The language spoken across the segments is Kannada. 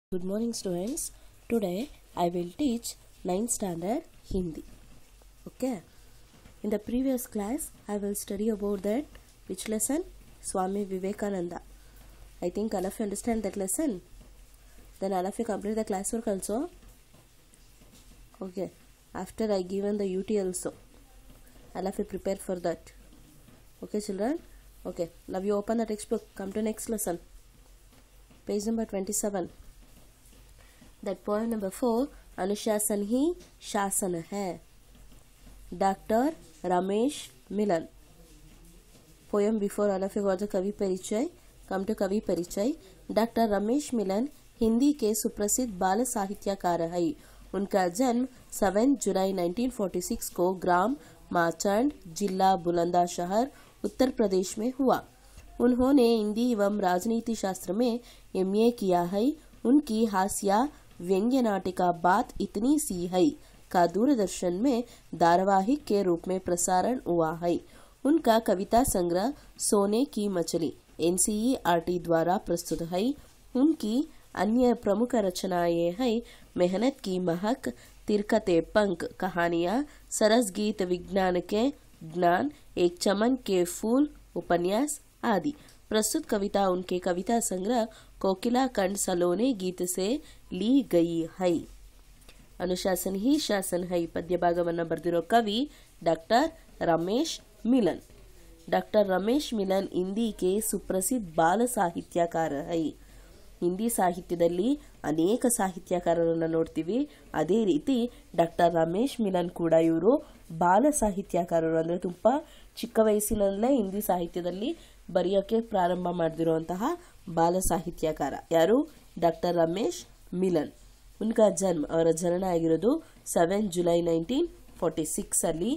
Good morning, students. Today I will teach 9th standard Hindi. Okay. In the previous class, I will study about that which lesson? Swami Vivekananda. I think all of you understand that lesson. Then all of you complete the classwork also. Okay. After I given the UT also. All of you prepare for that. Okay, children. Okay. Now you open the textbook. Come to next lesson. Page number 27. that poem number four अनुशासन ही शासन है doctor Ramesh Milan poem before all of you got the कवि परिचय कम टू कवि परिचय डॉक्टर रमेश मिलन हिंदी के सुप्रसिद्ध बाल साहित्यकार है उनका जन्म 7 जुलाई 1946 को ग्राम माचंड जिला बुलंदशहर उत्तर प्रदेश में हुआ उन्होंने हिंदी एवं राजनीति शास्त्र में एमए किया है उनकी हास्य व्यंग्य नाटिका बात इतनी सी है का दूरदर्शन में धारावाहिक के रूप में प्रसारण हुआ है उनका कविता संग्रह सोने की मछली एनसीईआरटी द्वारा प्रस्तुत है उनकी अन्य प्रमुख रचनाएं हैं मेहनत की महक तिरकते पंख कहानियां सरस गीत विज्ञान के ज्ञान एक चमन के फूल उपन्यास आदि प्रस्तुत कविता उनके कविता संग्रह कोकिला कंड सलोने गीत से ली गई है ಅನುಶಾಸನ್ ಹಿ ಶಾಸನ್ ಹೈ ಪದ್ಯ ಭಾಗವನ್ನು ಬರೆದಿರೋ ಕವಿ ಡಾಕ್ಟರ್ ರಮೇಶ್ ಮಿಲನ್ ಡಾಕ್ಟರ್ ರಮೇಶ್ ಮಿಲನ್ ಹಿಂದಿಗೆ ಸುಪ್ರಸಿದ್ಧ ಬಾಲ ಸಾಹಿತ್ಯಕಾರ ಹೈ ಹಿಂದಿ ಸಾಹಿತ್ಯದಲ್ಲಿ ಅನೇಕ ಸಾಹಿತ್ಯಕಾರರನ್ನು ನೋಡ್ತೀವಿ ಅದೇ ರೀತಿ ಡಾಕ್ಟರ್ ರಮೇಶ್ ಮಿಲನ್ ಕೂಡ ಇವರು ಬಾಲ ಸಾಹಿತ್ಯಕಾರರು ಅಂದರೆ ತುಂಬ ಚಿಕ್ಕ ವಯಸ್ಸಿನಲ್ಲೇ ಹಿಂದಿ ಸಾಹಿತ್ಯದಲ್ಲಿ ಬರೆಯೋಕ್ಕೆ ಪ್ರಾರಂಭ ಮಾಡಿದಿರುವಂತಹ ಬಾಲ ಸಾಹಿತ್ಯಕಾರ ಯಾರು ಡಾಕ್ಟರ್ ರಮೇಶ್ ಮಿಲನ್ ಉನ್ಕಾ ಜನ್ಮ ಅವರ ಜನನ ಆಗಿರೋದು seven July nineteen forty six ಅಲ್ಲಿ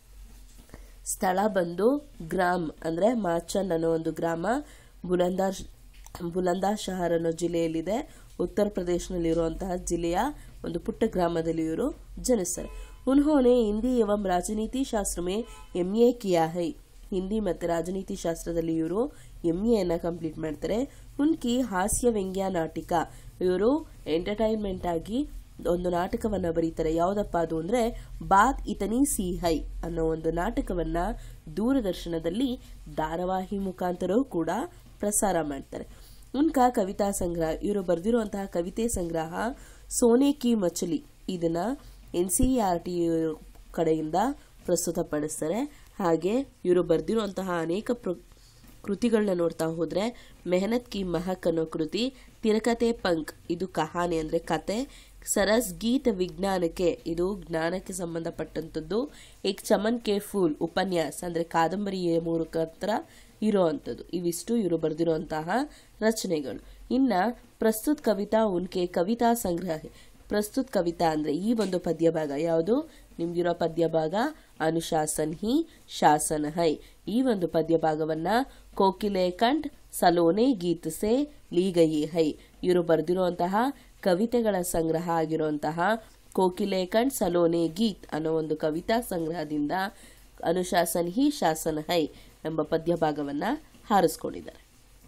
ಸ್ಥಳ ಬಂದು ಗ್ರಾಮ್ ಅಂದ್ರೆ ಮಾಚನ್ ಅನ್ನೋ ಒಂದು ಗ್ರಾಮ ಬುಲಂದಾರ್ ಬುಲಂದಾ ಶಹರ್ ಅನ್ನೋ ಜಿಲ್ಲೆಯಲ್ಲಿದೆ ಉತ್ತರ ಪ್ರದೇಶನಲ್ಲಿರುವಂತಹ ಜಿಲ್ಲೆಯ ಒಂದು ಪುಟ್ಟ ಗ್ರಾಮದಲ್ಲಿ ಇವರು ಜನಿಸ್ತಾರೆ ಉನ್ಹೋನೆ ಹಿಂದಿ ಎವಂ ರಾಜನೀತಿ ಶಾಸ್ತ್ರ ಮೇ ಎಂ ಎ ಕಿಯಾ ಹೈ ಹಿಂದಿ ಮತ್ತು ರಾಜನೀತಿ ಶಾಸ್ತ್ರದಲ್ಲಿ ಇವರು ಎಂ ಎನ್ನ ಕಂಪ್ಲೀಟ್ ಮಾಡ್ತಾರೆ ಉನ್ಕಿ ಹಾಸ್ಯ ವ್ಯಂಗ್ಯ ನಾಟಿಕ ಇವರು ಎಂಟರ್ಟೈನ್ಮೆಂಟ್ ಆಗಿ ಒಂದು ನಾಟಕವನ್ನ ಬರೀತಾರೆ ಯಾವ್ದಪ್ಪ ಅದು ಅಂದ್ರೆ ಬಾತ್ ಇತನಿ ಸಿ ಹೈ ಅನ್ನೋ ಒಂದು ನಾಟಕವನ್ನ ದೂರದರ್ಶನದಲ್ಲಿ ಧಾರಾವಾಹಿ ಮುಖಾಂತರವೂ ಕೂಡ ಪ್ರಸಾರ ಮಾಡ್ತಾರೆ ಉನ್ಕಾ ಕವಿತಾ ಸಂಗ್ರಹ ಇವರು ಬರೆದಿರುವಂತಹ ಕವಿತೆ ಸಂಗ್ರಹ ಸೋನೆ ಕಿ ಮಚಲಿ ಇದನ್ನ ಎನ್ ಸಿ ಆರ್ ಟಿ ಕಡೆಯಿಂದ ಪ್ರಸ್ತುತಪಡಿಸ್ತಾರೆ ಹಾಗೆ ಇವರು ಬರೆದಿರುವಂತಹ ಅನೇಕ ಕೃತಿಗಳನ್ನ ನೋಡ್ತಾ ಹೋದ್ರೆ ಮೆಹನತ್ ಕಿ ಮಹಕ್ ಅನ್ನೋ ಕೃತಿ ತಿರಕತೆ ಪಂಕ್ ಇದು ಕಹಾನಿ ಅಂದ್ರೆ ಕತೆ ಸರಸ್ ಗೀತ ವಿಜ್ಞಾನಕ್ಕೆ ಇದು ಜ್ಞಾನಕ್ಕೆ ಸಂಬಂಧಪಟ್ಟಂಥದ್ದು ಏಕ್ ಚಮನ್ ಕೆ ಫೂಲ್ ಉಪನ್ಯಾಸ ಅಂದ್ರೆ ಕಾದಂಬರಿಯ ಮೂಲಕ ಇರುವಂಥದ್ದು ಇವಿಷ್ಟು ಇವರು ಬರೆದಿರುವಂತಹ ರಚನೆಗಳು ಇನ್ನ ಪ್ರಸ್ತುತ್ ಕವಿತಾ ಉನ್ಕೆ ಕವಿತಾ ಸಂಗ್ರಹ ಪ್ರಸ್ತುತ್ ಕವಿತಾ ಅಂದ್ರೆ ಈ ಒಂದು ಪದ್ಯ ಭಾಗ ಯಾವುದು ನಿಮ್ದಿರೋ ಪದ್ಯ ಭಾಗ ಅನುಶಾಸನ್ ಹಿ ಶಾಸನ ಹೈ ಈ ಒಂದು ಪದ್ಯ ಭಾಗವನ್ನ ಕೋಕಿಲೆ ಕಂಠ್ ಸಲೋನೆ ಗೀತ್ ಸೆ ಲೀಗಯಿ ಹೈ ಇವರು ಬರೆದಿರುವಂತಹ ಕವಿತೆಗಳ ಸಂಗ್ರಹ ಆಗಿರುವಂತಹ ಕೋಕಿಲೆ ಕಂಠ್ ಸಲೋನೆ ಗೀತ್ ಅನ್ನೋ ಒಂದು ಕವಿತಾ ಸಂಗ್ರಹದಿಂದ ಅನುಶಾಸನ್ ಹಿ ಶಾಸನ ಹೈ ಎಂಬ ಪದ್ಯ ಭಾಗವನ್ನ ಹಾರಿಸ್ಕೊಂಡಿದ್ದಾರೆ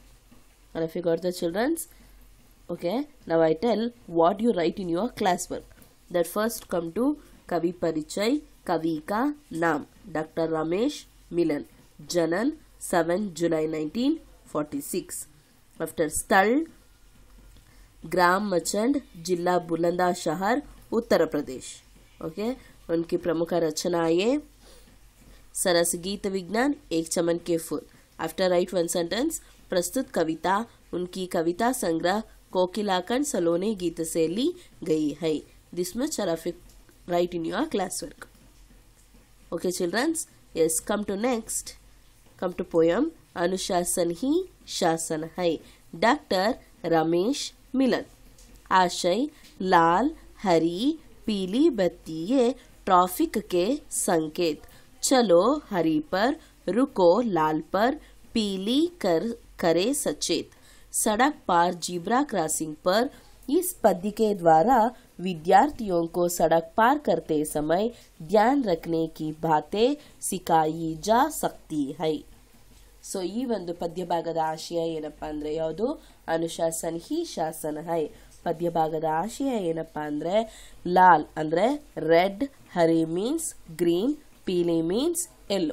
got the childrens okay now i tell what you write in your classwork that first come to kavi parichay kavi ka naam dr ramesh milan janan 7 july 1946 after sthal ग्राम मचंड जिला बुलंदशहर उत्तर प्रदेश ओके उनकी प्रमुख रचनाएं सरस गीत विज्ञान एक चमन के फूल आफ्टर राइट वन सेंटेंस प्रस्तुत कविता उनकी कविता संग्रह कोकिलाकंड सलोने गीत से ली गई है this much of write in your class work okay childrens yes come to next come to poem अनुशासन ही शासन है डॉक्टर रमेश मिलन आशय लाल हरी पीली बत्तीये ट्रैफिक के संकेत चलो हरी पर रुको लाल पर पीली कर करे सचेत सड़क पार जीब्रा क्रॉसिंग पर इस पद्य के द्वारा विद्यार्थियों को सड़क पार करते समय ध्यान रखने की बातें सिखाई जा सकती है ಸೊ ಈ ಒಂದು ಪದ್ಯ ಭಾಗದ ಆಶಯ ಏನಪ್ಪಾ ಅಂದ್ರೆ ಯಾವುದು ಅನುಶಾಸನ್ ಹಿ ಶಾಸನ ಹೈ ಪದ್ಯಭಾಗದ ಆಶಯ ಏನಪ್ಪಾ ಅಂದ್ರೆ ಲಾಲ್ ಅಂದ್ರೆ ರೆಡ್ ಹರಿ ಮೀನ್ಸ್ ಗ್ರೀನ್ ಪೀಲಿ ಮೀನ್ಸ್ ಎಲ್ಲೋ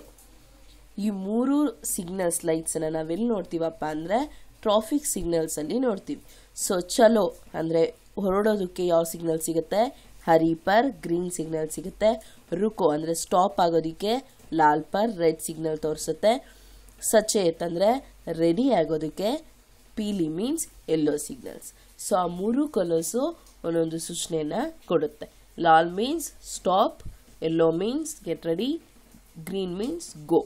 ಈ ಮೂರು ಸಿಗ್ನಲ್ಸ್ ಲೈಟ್ಸ್ ಅನ್ನ ನಾವೆಲ್ಲಿ ನೋಡ್ತೀವಪ್ಪ ಅಂದ್ರೆ ಟ್ರಾಫಿಕ್ ಸಿಗ್ನಲ್ಸ್ ಅಲ್ಲಿ ನೋಡ್ತೀವಿ ಸೊ ಚಲೋ ಅಂದ್ರೆ ಹೊರಡೋದಕ್ಕೆ ಯಾವ ಸಿಗ್ನಲ್ ಸಿಗುತ್ತೆ ಹರಿ ಪರ್ ಗ್ರೀನ್ ಸಿಗ್ನಲ್ ಸಿಗುತ್ತೆ ರುಕೋ ಅಂದ್ರೆ ಸ್ಟಾಪ್ ಆಗೋದಕ್ಕೆ ಲಾಲ್ ಪರ್ ರೆಡ್ ಸಿಗ್ನಲ್ ತೋರಿಸುತ್ತೆ ಸಚೇತ್ ಅಂದ್ರೆ ರೆಡಿ ಆಗೋದಕ್ಕೆ ಪೀಲಿ ಮೀನ್ಸ್ ಎಲ್ಲೋ ಸಿಗ್ನಲ್ಸ್ ಸೊ ಆ ಮೂರು ಕಲರ್ಸು ಒಂದೊಂದು ಸೂಚನೆಯನ್ನ ಕೊಡುತ್ತೆ ಲಾಲ್ means stop yellow means get ready green means go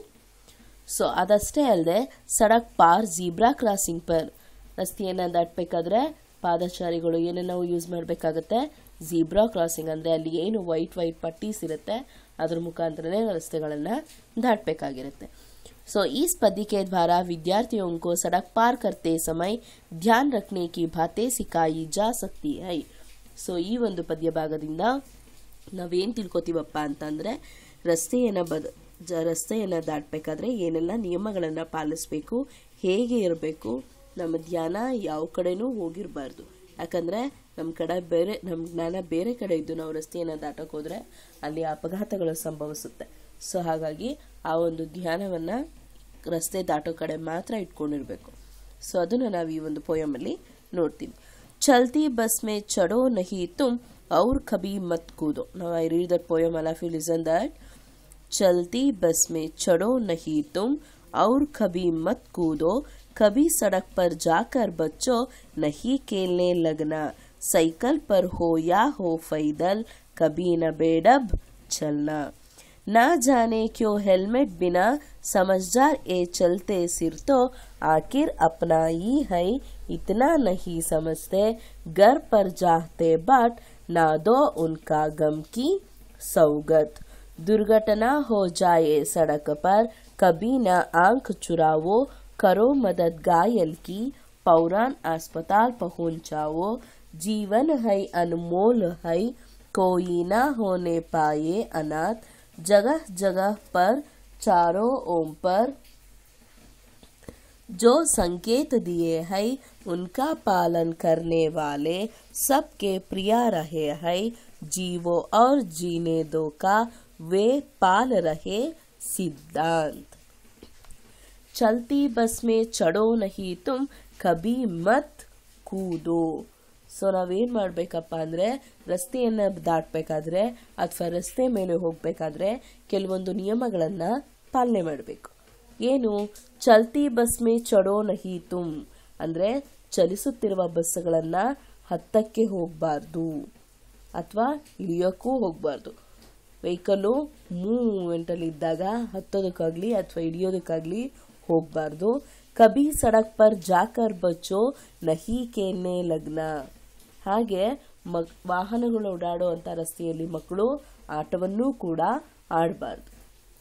so ಅದಷ್ಟೇ ಅಲ್ಲದೆ ಸಡಕ್ ಪಾರ್ ಜೀಬ್ರಾ ಕ್ರಾಸಿಂಗ್ ಪರ್ ರಸ್ತೆಯನ್ನು ದಾಟಬೇಕಾದ್ರೆ ಪಾದಚಾರಿಗಳು ಏನೇನು ನಾವು ಯೂಸ್ ಮಾಡಬೇಕಾಗತ್ತೆ ಜೀಬ್ರಾ ಕ್ರಾಸಿಂಗ್ ಅಂದರೆ ಅಲ್ಲಿ ಏನು ವೈಟ್ ವೈಟ್ ಪಟ್ಟೀಸ್ ಇರುತ್ತೆ ಅದ್ರ ಮುಖಾಂತರನೇ ರಸ್ತೆಗಳನ್ನು ದಾಟಬೇಕಾಗಿರುತ್ತೆ सो इस पद्य के द्वारा विद्यार्थियों को सड़क पार करते समय ध्यान रखने की बातें सिखाई जा सकती है ಸೊ ಈ ಒಂದು ಪದ್ಯ ಭಾಗದಿಂದ ನಾವೇನು ತಿಳ್ಕೊತೀವಪ್ಪ ಅಂತಂದರೆ ರಸ್ತೆಯನ್ನು ಬದ ಜ ರಸ್ತೆಯನ್ನು ದಾಟಬೇಕಾದ್ರೆ ಏನೆಲ್ಲ ನಿಯಮಗಳನ್ನು ಪಾಲಿಸಬೇಕು ಹೇಗೆ ಇರಬೇಕು ನಮ್ಮ ಧ್ಯಾನ ಯಾವ ಕಡೆನೂ ಹೋಗಿರಬಾರ್ದು ಯಾಕಂದರೆ ನಮ್ಮ ಕಡೆ ಬೇರೆ ನಮ್ಮ ಜ್ಞಾನ ಬೇರೆ ಕಡೆ ಇದ್ದು ನಾವು ರಸ್ತೆಯನ್ನು ದಾಟಕ್ಕೆ ಹೋದರೆ ಅಲ್ಲಿ ಅಪಘಾತಗಳು ಸಂಭವಿಸುತ್ತೆ ಸೊ ಹಾಗಾಗಿ ಆ ಒಂದು ಧ್ಯಾನವನ್ನು ರಸ್ತೆ ದಾಟೋ ಕಡೆ ಮಾತ್ರ ಇಟ್ಕೊಂಡಿರ್ಬೇಕು ಸೊ ಅದನ್ನು ನಾವು ಈ ಒಂದು ಪೋಯಮಲ್ಲಿ ನೋಡ್ತೀವಿ ಚಲ್ತಿ ಬಸ್ ಮೇ ಚಡೋ ನಹಿ ತುಮ್ ಅವ್ರ ಕಬಿ ಮತ್ ಕೂದೋ ನಾವು I read that poem all of you listen that चलती बस में चढ़ो नहीं तुम और कभी मत कूदो कभी सड़क पर जाकर बच्चों नहीं खेलने लगना साइकिल पर हो या हो पैदल कभी न बेडब चलना ना जाने क्यों हेलमेट बिना समझदार ए चलते सिर तो आखिर अपना ही है इतना नहीं समझते घर पर जाते बाट ना दो उनका गम की सौगत दुर्घटना हो जाए सड़क पर कभी न आंख चुरावो करो मदद घायल की पौरान अस्पताल पहुंचाओ जीवन है अनमोल है कोई न होने पाए अनाथ जगह जगह पर चारों ओम पर जो संकेत दिए हैं उनका पालन करने वाले सबके प्रिय रहे हैं जीवो और जीने दो का वे पाल रहे सिद्धांत चलती बस में चढ़ो नहीं तुम कभी मत ಕೂದು ಸೊ ನಾವೇನು ಮಾಡಬೇಕಪ್ಪ ಅಂದರೆ ರಸ್ತೆಯನ್ನು ದಾಟಬೇಕಾದ್ರೆ ಅಥವಾ ರಸ್ತೆ ಮೇಲೆ ಹೋಗಬೇಕಾದ್ರೆ ಕೆಲವೊಂದು ನಿಯಮಗಳನ್ನು ಪಾಲನೆ ಮಾಡಬೇಕು ಏನು ಚಲ್ತಿ ಬಸ್ ಮೇ ಚಡೋ ನಹಿ ತುಮ್ ಅಂದರೆ ಚಲಿಸುತ್ತಿರುವ ಬಸ್ಗಳನ್ನು ಹತ್ತಕ್ಕೆ ಹೋಗಬಾರ್ದು ಅಥವಾ ಇಳಿಯೋಕ್ಕೂ ಹೋಗಬಾರ್ದು ವೆಹಿಕಲ್ಲು ಮೂವ್ಮೆಂಟಲ್ಲಿ ಇದ್ದಾಗ ಹತ್ತೋದಕ್ಕಾಗಲಿ ಅಥವಾ ಇಳಿಯೋದಕ್ಕಾಗಲಿ ಹೋಗಬಾರ್ದು ಕಬಿ ಸಡಕ್ ಪರ್ ಜಾಕರ್ ಬಚ್ಚೋ ನಹಿ ಕೇನೆ ಲಗ್ನ ಹಾಗೆ ಮಕ್ ವಾಹನಗಳು ಓಡಾಡುವಂಥ ರಸ್ತೆಯಲ್ಲಿ ಮಕ್ಕಳು ಆಟವನ್ನೂ ಕೂಡ ಆಡಬಾರ್ದು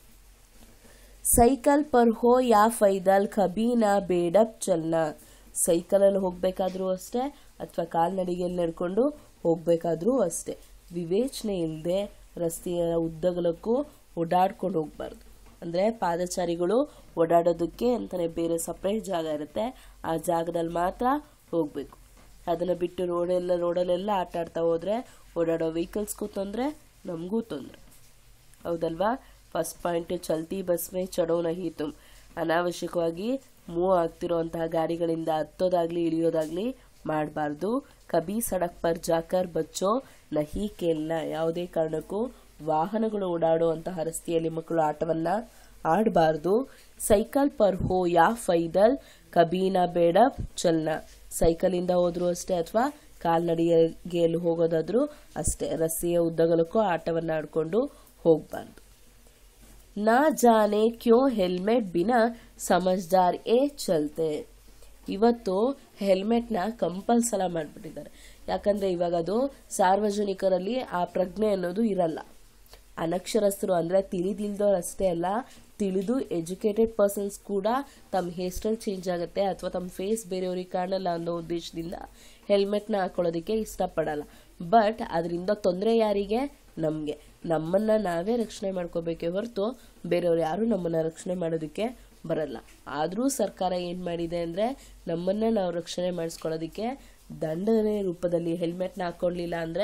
ಸೈಕಲ್ ಪರ್ ಹೋ ಯಾ ಫೈದಲ್ ಕಬೀನ ಬೇಡಪ್ ಚಲ್ನ ಸೈಕಲಲ್ಲಿ ಹೋಗಬೇಕಾದ್ರೂ ಅಷ್ಟೇ ಅಥವಾ ಕಾಲ್ನಡಿಗೆಯಲ್ಲಿ ನಡ್ಕೊಂಡು ಹೋಗಬೇಕಾದ್ರೂ ಅಷ್ಟೇ ವಿವೇಚನೆ ಇಲ್ಲದೆ ರಸ್ತೆಯ ಉದ್ದಗಲಕ್ಕೂ ಓಡಾಡ್ಕೊಂಡು ಹೋಗಬಾರ್ದು ಅಂದರೆ ಪಾದಚಾರಿಗಳು ಓಡಾಡೋದಕ್ಕೆ ಅಂತಲೇ ಬೇರೆ ಸಪ್ರೇಟ್ ಜಾಗ ಇರುತ್ತೆ ಆ ಜಾಗದಲ್ಲಿ ಮಾತ್ರ ಹೋಗಬೇಕು ಅದನ್ನು ಬಿಟ್ಟು ರೋಡೆಲ್ಲ ರೋಡಲ್ಲೆಲ್ಲ ಆಟ ಆಡ್ತಾ ಹೋದರೆ ಓಡಾಡೋ ವೆಹಿಕಲ್ಸ್ಗೂ ತೊಂದರೆ ನಮಗೂ ತೊಂದರೆ ಹೌದಲ್ವಾ ಫಸ್ಟ್ ಪಾಯಿಂಟ್ ಚಲ್ತಿ ಬಸ್ ಮೇ ಚಡೋ ನಹಿ ತುಮ್ ಅನಾವಶ್ಯಕವಾಗಿ ಮೂವ್ ಆಗ್ತಿರೋಂತಹ ಗಾಡಿಗಳಿಂದ ಹತ್ತೋದಾಗ್ಲಿ ಇಳಿಯೋದಾಗ್ಲಿ ಮಾಡಬಾರ್ದು ಕಬಿ ಸಡಕ್ ಪರ್ ಜಾಕರ್ ಬಚ್ಚೋ ನಹಿ ಕೇಲ್ನ ಯಾವುದೇ ಕಾರಣಕ್ಕೂ ವಾಹನಗಳು ಓಡಾಡುವಂತಹ ರಸ್ತೆಯಲ್ಲಿ ಮಕ್ಕಳು ಆಟವನ್ನ ಆಡಬಾರ್ದು ಸೈಕಲ್ ಪರ್ ಹೋ ಯಾ ಫೈದಲ್ ಕಬೀನ ಬೇಡ ಚಲ್ನ ಸೈಕಲಿಂದ ಹೋದ್ರು ಅಷ್ಟೇ ಅಥವಾ ಕಾಲ್ನಡಿಗೆಯಲ್ಲಿ ಹೋಗೋದಾದ್ರೂ ಅಷ್ಟೇ ರಸ್ತೆಯ ಉದ್ದಗಲಕ್ಕೂ ಆಟವನ್ನ ಆಡ್ಕೊಂಡು ಹೋಗಬಾರ್ದು ನಾ ಜಾನೆ ಕ್ಯೋ ಹೆಲ್ಮೆಟ್ ಬಿನ ಸಮಜ್ದಾರ್ ಎ ಚಲ್ತೆ ಇವತ್ತು ಹೆಲ್ಮೆಟ್ನ ಕಂಪಲ್ಸಲ ಮಾಡಿಬಿಟ್ಟಿದ್ದಾರೆ ಯಾಕಂದ್ರೆ ಇವಾಗ ಅದು ಸಾರ್ವಜನಿಕರಲ್ಲಿ ಆ ಪ್ರಜ್ಞೆ ಅನ್ನೋದು ಇರಲ್ಲ ಅನಕ್ಷರಸ್ಥರು ಅಂದ್ರೆ ತಿಳಿದಿಲ್ದವ್ರು ಅಷ್ಟೇ ಅಲ್ಲ ತಿಳಿದು ಎಜುಕೇಟೆಡ್ ಪರ್ಸನ್ಸ್ ಕೂಡ ತಮ್ಮ ಹೇರ್ ಸ್ಟೈಲ್ ಚೇಂಜ್ ಆಗುತ್ತೆ ಅಥವಾ ತಮ್ಮ ಫೇಸ್ ಬೇರೆಯವ್ರಿಗೆ ಕಾಣಲ್ಲ ಅನ್ನೋ ಉದ್ದೇಶದಿಂದ ಹೆಲ್ಮೆಟ್ನ ಹಾಕೊಳ್ಳೋದಕ್ಕೆ ಇಷ್ಟಪಡಲ್ಲ ಬಟ್ ಅದರಿಂದ ತೊಂದರೆ ಯಾರಿಗೆ ನಮಗೆ ನಮ್ಮನ್ನ ನಾವೇ ರಕ್ಷಣೆ ಮಾಡ್ಕೋಬೇಕೇ ಹೊರತು ಬೇರೆಯವ್ರು ಯಾರು ನಮ್ಮನ್ನ ರಕ್ಷಣೆ ಮಾಡೋದಕ್ಕೆ ಬರಲ್ಲ ಆದರೂ ಸರ್ಕಾರ ಏನು ಮಾಡಿದೆ ಅಂದರೆ ನಮ್ಮನ್ನ ನಾವು ರಕ್ಷಣೆ ಮಾಡಿಸ್ಕೊಳ್ಳೋದಕ್ಕೆ ದಂಡನೆ ರೂಪದಲ್ಲಿ ಹೆಲ್ಮೆಟ್ನ ಹಾಕೊಳ್ಳಿಲ್ಲ ಅಂದರೆ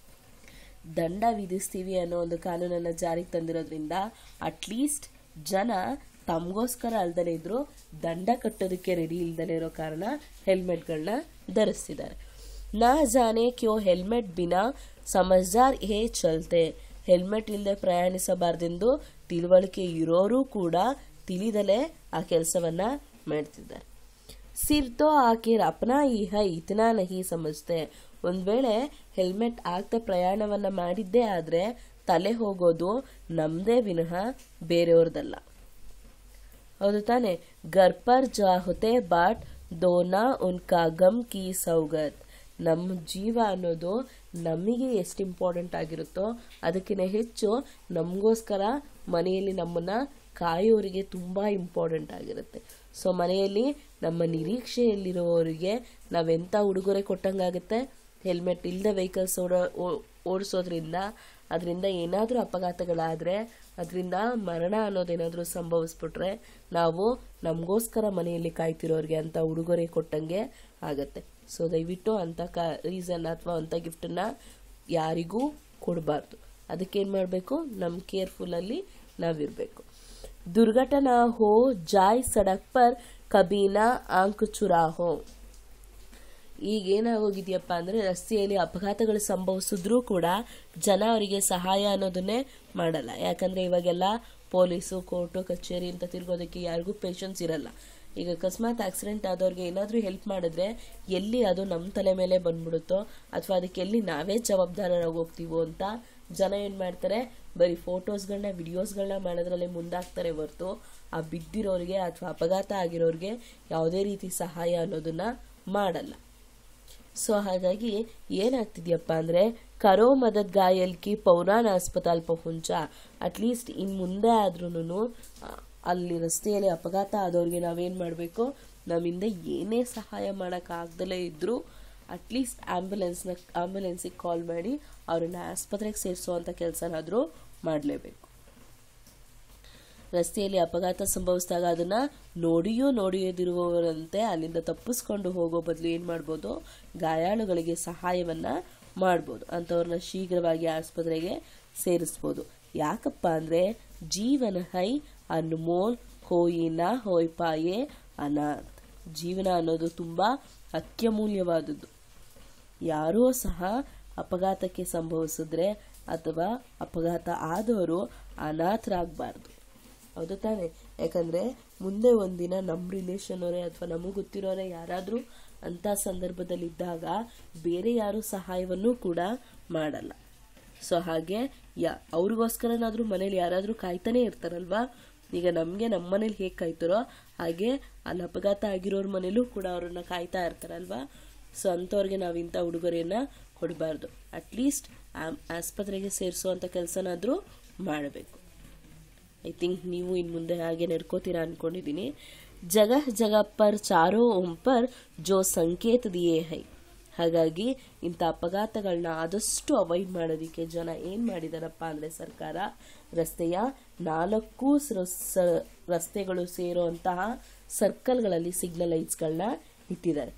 ದಂಡ ವಿಧಿಸ್ತೀವಿ ಅನ್ನೋ ಒಂದು ಕಾನೂನನ್ನು ಜಾರಿಗೆ ತಂದಿರೋದ್ರಿಂದ ಅಟ್ಲೀಸ್ಟ್ ಜನ ತಮಗೋಸ್ಕರ ಅಲ್ದಲೇ ಇದ್ರು ದಂಡ ಕಟ್ಟೋದಕ್ಕೆ ರೆಡಿ ಇಲ್ದಲೇ ಇರೋ ಕಾರಣ ಹೆಲ್ಮೆಟ್ಗಳನ್ನ ಧರಿಸ್ತಿದ್ದಾರೆ ನಾ ಜಾನೆ ಕ್ಯೋ ಹೆಲ್ಮೆಟ್ ಬಿನಾ ಸಮಜ್ದಾರ್ ಹೇ ಚಲ್ತೆ ಹೆಲ್ಮೆಟ್ ಇಲ್ಲದೆ ಪ್ರಯಾಣಿಸಬಾರ್ದೆಂದು ತಿಳುವಳಿಕೆ ಇರೋರು ಕೂಡ ತಿಳಿದಲೇ ಆ ಕೆಲಸವನ್ನ ಮಾಡ್ತಿದ್ದಾರೆ ಸಿರ್ ತೋ ಆಕಿರ್ ಅಪ್ನಾ ಈ ಹೈ ಇತನಾ ನಹಿ ಸಮಜ್ತೆ ಒಂದ್ ವೇಳೆ ಹೆಲ್ಮೆಟ್ ಆಗ್ತಾ ಪ್ರಯಾಣವನ್ನ ಮಾಡಿದ್ದೇ ಆದ್ರೆ ತಲೆ ಹೋಗೋದು ನಮ್ದೇ ವಿನಃ ಬೇರೆಯವ್ರದಲ್ಲ ಹೌದು ತಾನೆ ಗರ್ ಪರ್ ಜಾ ಹೊತೆ ಬಾಟ್ ದೋನಾ ಉನ್ಕಾ ಗಮ್ ಕಿ ಸೌಗತ್ ನಮ್ಮ ಜೀವ ಅನ್ನೋದು ನಮಗೆ ಎಷ್ಟು ಇಂಪಾರ್ಟೆಂಟ್ ಆಗಿರುತ್ತೋ ಅದಕ್ಕಿಂತ ಹೆಚ್ಚು ನಮಗೋಸ್ಕರ ಮನೆಯಲ್ಲಿ ನಮ್ಮನ್ನ ಕಾಯೋರಿಗೆ ತುಂಬಾ ಇಂಪಾರ್ಟೆಂಟ್ ಆಗಿರುತ್ತೆ ಸೊ ಮನೆಯಲ್ಲಿ ನಮ್ಮ ನಿರೀಕ್ಷೆಯಲ್ಲಿರುವವರಿಗೆ ನಾವೆಂಥ ಉಡುಗೊರೆ ಕೊಟ್ಟಂಗಾಗುತ್ತೆ ಹೆಲ್ಮೆಟ್ ಇಲ್ಲದೆ ವೆಹಿಕಲ್ಸ್ ಓಡ ಓಡಿಸೋದ್ರಿಂದ ಅದರಿಂದ ಏನಾದರೂ ಅಪಘಾತಗಳಾದರೆ ಅದರಿಂದ ಮರಣ ಅನ್ನೋದೇನಾದರೂ ಸಂಭವಿಸ್ಬಿಟ್ರೆ ನಾವು ನಮಗೋಸ್ಕರ ಮನೆಯಲ್ಲಿ ಕಾಯ್ತಿರೋರಿಗೆ ಅಂತ ಉಡುಗೊರೆ ಕೊಟ್ಟಂಗೆ ಆಗತ್ತೆ ಸೊ ದಯವಿಟ್ಟು ಅಂಥ ಕ ರೀಸನ್ ಅಥವಾ ಅಂಥ ಗಿಫ್ಟನ್ನು ಯಾರಿಗೂ ಕೊಡಬಾರ್ದು ಅದಕ್ಕೇನು ಮಾಡಬೇಕು ನಮ್ಮ ಕೇರ್ಫುಲ್ಲಲ್ಲಿ ನಾವಿರಬೇಕು ದುರ್ಘಟನಾ ಹೋ ಜಾಯ್ ಸಡಕ್ ಪರ್ ಕಬೀನಾ ಆಂಕ್ ಚುರಾ ಹೋ ಈಗ ಏನಾಗೋಗಿದೆಯಪ್ಪ ಅಂದರೆ ರಸ್ತೆಯಲ್ಲಿ ಅಪಘಾತಗಳು ಸಂಭವಿಸಿದ್ರೂ ಕೂಡ ಜನ ಅವರಿಗೆ ಸಹಾಯ ಅನ್ನೋದನ್ನೇ ಮಾಡಲ್ಲ ಯಾಕಂದರೆ ಇವಾಗೆಲ್ಲ ಪೊಲೀಸು ಕೋರ್ಟು ಕಚೇರಿ ಅಂತ ತಿರ್ಗೋದಕ್ಕೆ ಯಾರಿಗೂ ಪೇಷನ್ಸ್ ಇರಲ್ಲ ಈಗ ಅಕಸ್ಮಾತ್ ಆಕ್ಸಿಡೆಂಟ್ ಆದವ್ರಿಗೆ ಏನಾದರೂ ಹೆಲ್ಪ್ ಮಾಡಿದ್ರೆ ಎಲ್ಲಿ ಅದು ನಮ್ಮ ತಲೆ ಮೇಲೆ ಬಂದ್ಬಿಡುತ್ತೋ ಅಥವಾ ಅದಕ್ಕೆ ಎಲ್ಲಿ ನಾವೇ ಜವಾಬ್ದಾರರಾಗಿ ಹೋಗ್ತೀವೋ ಅಂತ ಜನ ಏನು ಮಾಡ್ತಾರೆ ಬರೀ ಫೋಟೋಸ್ಗಳನ್ನ ವಿಡಿಯೋಸ್ಗಳನ್ನ ಮಾಡೋದ್ರಲ್ಲಿ ಮುಂದಾಗ್ತಾರೆ ಹೊರತು ಆ ಬಿದ್ದಿರೋರಿಗೆ ಅಥವಾ ಅಪಘಾತ ಆಗಿರೋರಿಗೆ ಯಾವುದೇ ರೀತಿ ಸಹಾಯ ಅನ್ನೋದನ್ನ ಮಾಡಲ್ಲ ಸೊ ಹಾಗಾಗಿ ಏನಾಗ್ತಿದ್ಯಪ್ಪ ಅಂದರೆ ಕರೋ ಮದದ್ ಗಾಯಲ್ ಕಿ ಪೌರಾಣ ಅಸ್ಪತಾಲ್ ಪಹುಂಚ ಅಟ್ಲೀಸ್ಟ್ ಇನ್ನು ಮುಂದೆ ಆದ್ರೂ ಅಲ್ಲಿ ರಸ್ತೆಯಲ್ಲಿ ಅಪಘಾತ ಆದವ್ರಿಗೆ ನಾವೇನು ಮಾಡಬೇಕು ನಮ್ಮಿಂದ ಏನೇ ಸಹಾಯ ಮಾಡೋಕ್ಕಾಗ್ದಲೇ ಇದ್ದರೂ ಅಟ್ಲೀಸ್ಟ್ ಆ್ಯಂಬುಲೆನ್ಸ್ನ ಆ್ಯಂಬುಲೆನ್ಸಿಗೆ ಕಾಲ್ ಮಾಡಿ ಅವ್ರನ್ನ ಆಸ್ಪತ್ರೆಗೆ ಸೇರಿಸೋವಂಥ ಕೆಲಸನಾದರೂ ಮಾಡಲೇಬೇಕು ರಸ್ತೆಯಲ್ಲಿ ಅಪಘಾತ ಸಂಭವಿಸಿದಾಗ ಅದನ್ನ ನೋಡಿಯೂ ನೋಡಿಯದಿರುವವರಂತೆ ಅಲ್ಲಿಂದ ತಪ್ಪಿಸ್ಕೊಂಡು ಹೋಗೋ ಬದಲು ಏನು ಮಾಡ್ಬೋದು ಗಾಯಾಳುಗಳಿಗೆ ಸಹಾಯವನ್ನ ಮಾಡ್ಬೋದು ಅಂಥವ್ರನ್ನ ಶೀಘ್ರವಾಗಿ ಆಸ್ಪತ್ರೆಗೆ ಸೇರಿಸ್ಬೋದು ಯಾಕಪ್ಪ ಅಂದರೆ ಜೀವನ ಹೈ ಅನ್ಮೋಲ್ ಹೋಯಿನ ಹೋಯ್ಪಾಯೆ ಅನಾಥ್ ಜೀವನ ಅನ್ನೋದು ತುಂಬ ಅತ್ಯಮೂಲ್ಯವಾದದ್ದು ಯಾರೋ ಸಹ ಅಪಘಾತಕ್ಕೆ ಸಂಭವಿಸಿದ್ರೆ ಅಥವಾ ಅಪಘಾತ ಆದವರು ಅನಾಥರಾಗಬಾರ್ದು ಹೌದು ತಾನೆ ಯಾಕಂದ್ರೆ ಮುಂದೆ ಒಂದಿನ ನಮ್ಮ ರಿಲೇಷನ್ ಅವರೇ ಅಥವಾ ನಮಗೆ ಗೊತ್ತಿರೋರೇ ಯಾರಾದರೂ ಅಂತ ಸಂದರ್ಭದಲ್ಲಿ ಇದ್ದಾಗ ಬೇರೆ ಯಾರು ಸಹಾಯವನ್ನು ಕೂಡ ಮಾಡಲ್ಲ ಸೊ ಹಾಗೆ ಯಾ ಅವ್ರಿಗೋಸ್ಕರನಾದ್ರೂ ಮನೇಲಿ ಯಾರಾದರೂ ಕಾಯ್ತಾನೆ ಇರ್ತಾರಲ್ವಾ ಈಗ ನಮಗೆ ನಮ್ಮ ಮನೇಲಿ ಹೇಗೆ ಕಾಯ್ತಾರೋ ಹಾಗೆ ಅಲ್ಲಿ ಅಪಘಾತ ಆಗಿರೋರ ಮನೇಲೂ ಕೂಡ ಅವ್ರನ್ನ ಕಾಯ್ತಾ ಇರ್ತಾರಲ್ವಾ ಸೊ ಅಂಥವ್ರಿಗೆ ನಾವು ಇಂಥ ಉಡುಗೊರೆಯನ್ನು ಕೊಡಬಾರ್ದು ಅಟ್ಲೀಸ್ಟ್ ಆಸ್ಪತ್ರೆಗೆ ಸೇರಿಸುವಂಥ ಕೆಲಸನಾದರೂ ಮಾಡಬೇಕು ಐ ಥಿಂಕ್ ನೀವು ಇನ್ನು ಮುಂದೆ ಹಾಗೆ ನಡ್ಕೋತೀರಾ ಅನ್ಕೊಂಡಿದ್ದೀನಿ ಜಗಹ ಜಗ ಪರ್ ಚಾರೋ ಓಂ ಪರ್ ಜೋ ಸಂಕೇತ ದಿಯೇ ಹೈ ಹಾಗಾಗಿ ಇಂಥ ಅಪಘಾತಗಳನ್ನ ಆದಷ್ಟು ಅವಾಯ್ಡ್ ಮಾಡೋದಕ್ಕೆ ಜನ ಏನು ಮಾಡಿದಾರಪ್ಪ ಅಂದರೆ ಸರ್ಕಾರ ರಸ್ತೆಯ ನಾಲ್ಕು ಸ- ಸ- ರಸ್ತೆಗಳು ಸೇರುವಂತಹ ಸರ್ಕಲ್ಗಳಲ್ಲಿ ಸಿಗ್ನಲ್ ಲೈಟ್ಸ್ಗಳನ್ನ ಇಟ್ಟಿದ್ದಾರೆ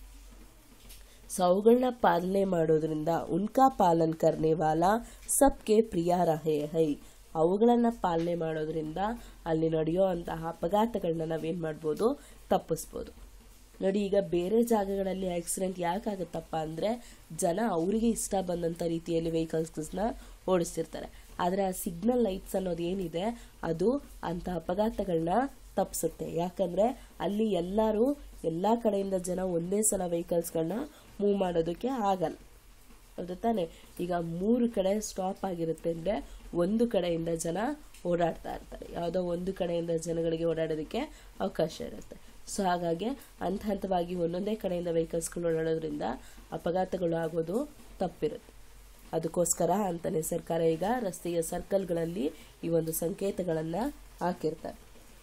ಸೊ ಅವುಗಳನ್ನ ಪಾಲನೆ ಮಾಡೋದ್ರಿಂದ ಉನ್ಕಾ ಪಾಲನ್ ಕರ್ನೆ ವಾಲ ಸಬ್ಕೆ ಪ್ರಿಯ ರಹೆ ಹೈ ಅವುಗಳನ್ನ ಪಾಲನೆ ಮಾಡೋದ್ರಿಂದ ಅಲ್ಲಿ ನಡೆಯೋ ಅಂತಹ ಅಪಘಾತಗಳನ್ನ ನಾವೇನ್ ಮಾಡ್ಬೋದು ತಪ್ಪಿಸ್ಬೋದು ನೋಡಿ ಈಗ ಬೇರೆ ಜಾಗಗಳಲ್ಲಿ ಆಕ್ಸಿಡೆಂಟ್ ಯಾಕಾಗುತ್ತಪ್ಪ ಅಂದ್ರೆ ಜನ ಅವರಿಗೆ ಇಷ್ಟ ಬಂದಂತ ರೀತಿಯಲ್ಲಿ ವೆಹಿಕಲ್ಸ್ನ ಓಡಿಸ್ತಿರ್ತಾರೆ ಆದ್ರೆ ಆ ಸಿಗ್ನಲ್ ಲೈಟ್ಸ್ ಅನ್ನೋದು ಏನಿದೆ ಅದು ಅಂತ ಅಪಘಾತಗಳನ್ನ ತಪ್ಪಿಸುತ್ತೆ ಯಾಕಂದ್ರೆ ಅಲ್ಲಿ ಎಲ್ಲರೂ ಎಲ್ಲಾ ಕಡೆಯಿಂದ ಜನ ಒಂದೇ ಸಲ ವೆಹಿಕಲ್ಸ್ಗಳನ್ನ ಮೂವ್ ಮಾಡೋದಕ್ಕೆ ಆಗಲ್ಲ ಹೌದು ತಾನೆ ಈಗ ಮೂರು ಕಡೆ ಸ್ಟಾಪ್ ಆಗಿರುತ್ತೆ ಅಂದ್ರೆ ಒಂದು ಕಡೆಯಿಂದ ಜನ ಓಡಾಡ್ತಾ ಇರ್ತಾರೆ ಯಾವುದೋ ಒಂದು ಕಡೆಯಿಂದ ಜನಗಳಿಗೆ ಓಡಾಡೋದಕ್ಕೆ ಅವಕಾಶ ಇರುತ್ತೆ ಸೊ ಹಾಗಾಗಿ ಹಂತ ಹಂತವಾಗಿ ಒಂದೊಂದೇ ಕಡೆಯಿಂದ ವೆಹಿಕಲ್ಸ್ಗಳು ಓಡಾಡೋದ್ರಿಂದ ಅಪಘಾತಗಳು ಆಗೋದು ತಪ್ಪಿರುತ್ತೆ ಅದಕ್ಕೋಸ್ಕರ ಅಂತಾನೆ ಸರ್ಕಾರ ಈಗ ರಸ್ತೆಯ ಸರ್ಕಲ್ಗಳಲ್ಲಿ ಈ ಒಂದು ಸಂಕೇತಗಳನ್ನ ಹಾಕಿರ್ತಾರೆ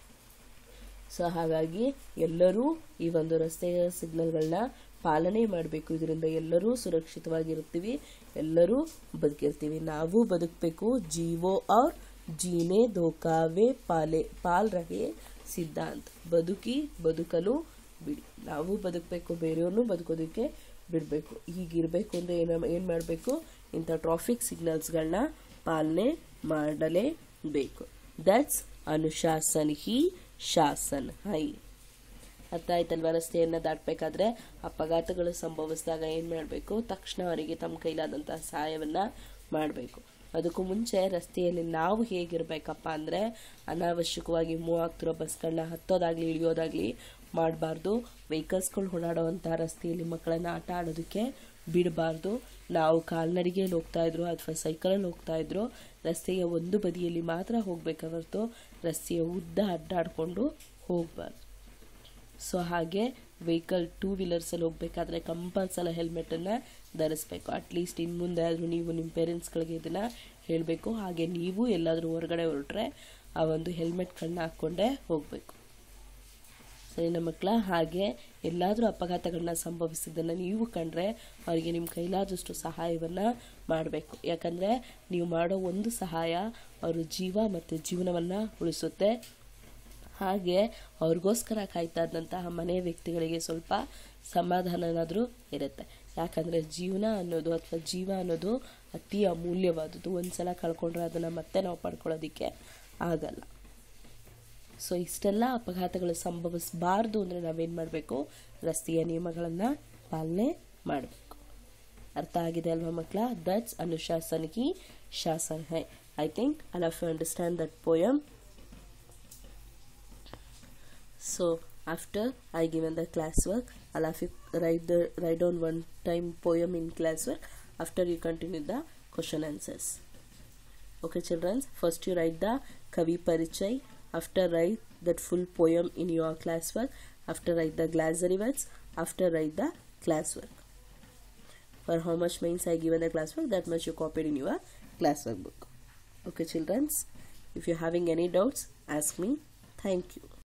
ಸೊ ಹಾಗಾಗಿ ಎಲ್ಲರೂ ಈ ಒಂದು ರಸ್ತೆಯ ಸಿಗ್ನಲ್ಗಳನ್ನ ಪಾಲನೆ ಮಾಡಬೇಕು ಇದರಿಂದ ಎಲ್ಲರೂ ಸುರಕ್ಷಿತವಾಗಿರ್ತೀವಿ ಎಲ್ಲರೂ ಬದುಕಿರ್ತೀವಿ ನಾವು ಬದುಕಬೇಕು ಜೀವೋ ಅವ್ರ ಜೀನೆ ದೋಕಾವೆ ಪಾಲೆ ಪಾಲ್ ರಹೆ ಸಿದ್ಧಾಂತ ಬದುಕಿ ಬದುಕಲು ಬಿಡಿ ನಾವು ಬದುಕಬೇಕು ಬೇರೆಯವ್ರನ್ನೂ ಬದುಕೋದಕ್ಕೆ ಬಿಡಬೇಕು ಹೀಗಿರಬೇಕು ಅಂದರೆ ಏನು ಏನು ಮಾಡಬೇಕು ಇಂಥ ಟ್ರಾಫಿಕ್ ಸಿಗ್ನಲ್ಸ್ಗಳನ್ನ ಪಾಲನೆ ಮಾಡಲೇಬೇಕು ದಟ್ಸ್ ಅನುಶಾಸನ್ ಹಿ ಶಾಸನ್ ಹೈ ಅರ್ಥ ಆಯ್ತಲ್ವ ರಸ್ತೆಯನ್ನು ದಾಟಬೇಕಾದ್ರೆ ಅಪಘಾತಗಳು ಸಂಭವಿಸಿದಾಗ ಏನು ಮಾಡಬೇಕು ತಕ್ಷಣ ಅವರಿಗೆ ತಮ್ಮ ಕೈಲಾದಂತಹ ಸಹಾಯವನ್ನು ಮಾಡಬೇಕು ಅದಕ್ಕೂ ಮುಂಚೆ ರಸ್ತೆಯಲ್ಲಿ ನಾವು ಹೇಗಿರಬೇಕಪ್ಪ ಅಂದರೆ ಅನಾವಶ್ಯಕವಾಗಿ ಮೂವ್ ಆಗ್ತಿರೋ ಬಸ್ಗಳನ್ನ ಹತ್ತೋದಾಗಲಿ ಇಳಿಯೋದಾಗಲಿ ಮಾಡಬಾರ್ದು ವೆಹಿಕಲ್ಸ್ಗಳು ಓಡಾಡುವಂಥ ರಸ್ತೆಯಲ್ಲಿ ಮಕ್ಕಳನ್ನ ಆಟ ಆಡೋದಕ್ಕೆ ಬಿಡಬಾರ್ದು ನಾವು ಕಾಲ್ನಡಿಗೆಯಲ್ಲಿ ಹೋಗ್ತಾ ಇದ್ರು ಅಥವಾ ಸೈಕಲಲ್ಲಿ ಹೋಗ್ತಾ ಇದ್ರು ರಸ್ತೆಯ ಒಂದು ಬದಿಯಲ್ಲಿ ಮಾತ್ರ ಹೋಗಬೇಕೆ ಹೊರತು ರಸ್ತೆಯ ಉದ್ದ ಅಡ್ಡಾಡಿಕೊಂಡು ಹೋಗಬಾರ್ದು ಸೊ ಹಾಗೆ ವೆಹಿಕಲ್ ಟೂ ವೀಲರ್ಸಲ್ಲಿ ಹೋಗಬೇಕಾದ್ರೆ ಕಂಪಲ್ಸಲ ಹೆಲ್ಮೆಟನ್ನು ಧರಿಸ್ಬೇಕು ಅಟ್ಲೀಸ್ಟ್ ಇನ್ನು ಮುಂದೆ ಆದರೂ ನೀವು ನಿಮ್ಮ ಪೇರೆಂಟ್ಸ್ಗಳಿಗೆ ಇದನ್ನು ಹೇಳಬೇಕು ಹಾಗೆ ನೀವು ಎಲ್ಲಾದರೂ ಹೊರಗಡೆ ಹೊರಟ್ರೆ ಆ ಒಂದು ಹೆಲ್ಮೆಟ್ಗಳನ್ನ ಹಾಕ್ಕೊಂಡೇ ಹೋಗಬೇಕು ಸರಿನಾ ಮಕ್ಕಳ ಹಾಗೆ ಎಲ್ಲಾದರೂ ಅಪಘಾತಗಳನ್ನ ಸಂಭವಿಸಿದ್ದನ್ನು ನೀವು ಕಂಡ್ರೆ ಅವರಿಗೆ ನಿಮ್ಮ ಕೈಲಾದಷ್ಟು ಸಹಾಯವನ್ನು ಮಾಡಬೇಕು ಯಾಕಂದರೆ ನೀವು ಮಾಡೋ ಒಂದು ಸಹಾಯ ಅವರ ಜೀವ ಮತ್ತು ಜೀವನವನ್ನು ಉಳಿಸುತ್ತೆ ಹಾಗೆ ಅವ್ರಿಗೋಸ್ಕರ ಕಾಯ್ತಾ ಇದ್ದಂತಹ ಮನೆ ವ್ಯಕ್ತಿಗಳಿಗೆ ಸ್ವಲ್ಪ ಸಮಾಧಾನನಾದರೂ ಇರುತ್ತೆ ಯಾಕಂದರೆ ಜೀವನ ಅನ್ನೋದು ಅಥವಾ ಜೀವ ಅನ್ನೋದು ಅತಿ ಅಮೂಲ್ಯವಾದದ್ದು ಒಂದು ಸಲ ಕಳ್ಕೊಂಡ್ರೆ ಅದನ್ನು ಮತ್ತೆ ನಾವು ಪಡ್ಕೊಳ್ಳೋದಕ್ಕೆ ಆಗಲ್ಲ ಸೊ ಇಷ್ಟೆಲ್ಲ ಅಪಘಾತಗಳು ಸಂಭವಿಸಬಾರ್ದು ಅಂದರೆ ನಾವೇನು ಮಾಡಬೇಕು ರಸ್ತೆಯ ನಿಯಮಗಳನ್ನು ಪಾಲನೆ ಮಾಡಬೇಕು ಅರ್ಥ ಆಗಿದೆ ಅಲ್ವಾ ಮಕ್ಕಳ ದಟ್ಸ್ ಅನುಶಾಸನ್ ಹಿ ಶಾಸನ್ ಹೈ I think I love you understand that poem so after I given the classwork I'll have you write the write down one time poem in classwork after you continue the question answers okay children first you write the Kavi Parichay after write that full poem in your classwork after write the glossary words after write the classwork for how much means I given the classwork that much you copied in your classwork book okay children if you're having any doubts ask me thank you